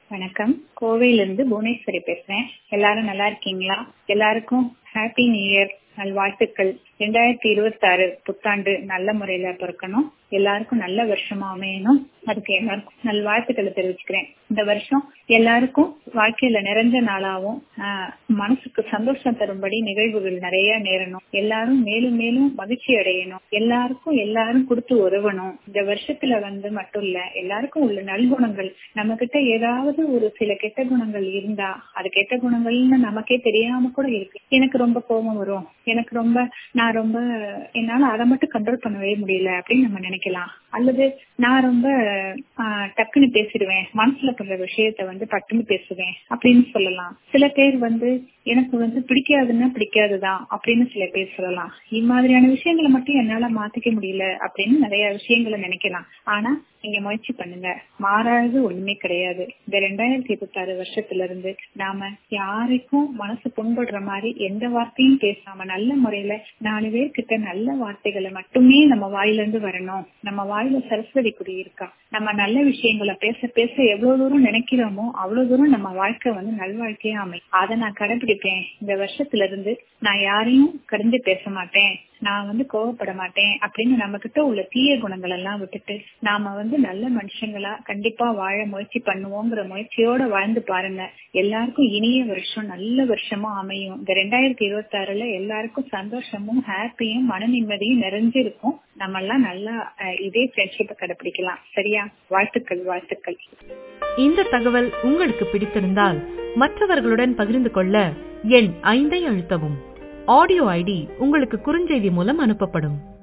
வணக்கம் கோவையிலிருந்து புவனேஸ்வரி பேசுறேன் எல்லாரும் நல்லா இருக்கீங்களா எல்லாருக்கும் ஹாப்பி நியூ இயர் நல்வாழ்த்துக்கள் ரெண்டாயிரத்தி இருபத்தி ஆறு புத்தாண்டு நல்ல முறையில பிறக்கணும் எல்லாருக்கும் நல்ல வருஷமா அமையணும் அதுக்கு எல்லாருக்கும் நல்வாழ்த்துக்களை தெரிவிச்சுக்கிறேன் இந்த வருஷம் எல்லாருக்கும் வாழ்க்கையில நிறைஞ்ச நாளாவும் ஆஹ் மனசுக்கு சந்தோஷம் தரும்படி நிகழ்வுகள் நிறைய நேரணும் எல்லாரும் மேலும் மேலும் மகிழ்ச்சி அடையணும் எல்லாருக்கும் எல்லாரும் கொடுத்து உதவணும் இந்த வருஷத்துல வந்து மட்டும் இல்ல எல்லாருக்கும் உள்ள நல்குணங்கள் நம்ம கிட்ட ஏதாவது ஒரு சில கெட்ட குணங்கள் இருந்தா அது கெட்ட குணங்கள்னு நமக்கே தெரியாம கூட இருக்கு எனக்கு ரொம்ப கோபம் வரும் எனக்கு ரொம்ப நான் ரொம்ப என்னால அதை மட்டும் கண்ட்ரோல் பண்ணவே முடியல அப்படின்னு நம்ம நினைக்கலாம் அல்லது நான் ரொம்ப டக்குன்னு பேசிடுவேன் மனசுல பண்ற விஷயத்த வந்து பட்டுன்னு பேசுவேன் அப்படின்னு சொல்லலாம் சில பேர் வந்து எனக்கு வந்து பிடிக்காதுன்னா பிடிக்காதுதான் அப்படின்னு சில பேர் சொல்லலாம் இம்மாதிரியான விஷயங்களை மட்டும் என்னால மாத்திக்க முடியல அப்படின்னு நிறைய விஷயங்களை நினைக்கலாம் ஆனா நீங்க முயற்சி பண்ணுங்க மாறாதது ஒண்ணுமே கிடையாது இந்த ரெண்டாயிரத்தி இருபத்தி ஆறு வருஷத்துல இருந்து நாம யாருக்கும் மனசு புண்படுற மாதிரி எந்த வார்த்தையும் பேசாம நல்ல முறையில நாலு பேர்கிட்ட நல்ல வார்த்தைகளை மட்டுமே நம்ம வாயில இருந்து வரணும் நம்ம வாயில சரஸ்வதி குடி இருக்கா நம்ம நல்ல விஷயங்களை பேச பேச எவ்வளவு தூரம் நினைக்கிறோமோ அவ்வளவு தூரம் நம்ம வாழ்க்கை வந்து நல்வாழ்க்கையா அமையும் அதை நான் கடைபிடிப்பேன் இந்த வருஷத்துல இருந்து நான் யாரையும் கடந்து பேச மாட்டேன் நான் வந்து கோவப்பட மாட்டேன் அப்படின்னு நம்ம கிட்ட உள்ள தீய குணங்கள் எல்லாம் விட்டுட்டு நாம வந்து நல்ல மனுஷங்களா கண்டிப்பா வாழ முயற்சி பண்ணுவோங்கிற முயற்சியோட வாழ்ந்து பாருங்க எல்லாருக்கும் இனிய வருஷம் நல்ல வருஷமா அமையும் இந்த ரெண்டாயிரத்தி இருபத்தி ஆறுல எல்லாருக்கும் சந்தோஷமும் ஹாப்பியும் மன நிம்மதியும் நிறைஞ்சு இருக்கும் நம்ம எல்லாம் நல்லா இதே ஃப்ரெண்ட்ஷிப்பை கடைபிடிக்கலாம் சரியா வாழ்த்துக்கள் வாழ்த்துக்கள் இந்த தகவல் உங்களுக்கு பிடித்திருந்தால் மற்றவர்களுடன் பகிர்ந்து கொள்ள எண் ஐந்தை அழுத்தவும் ஆடியோ ஐடி உங்களுக்கு குறுஞ்செய்தி மூலம் அனுப்பப்படும்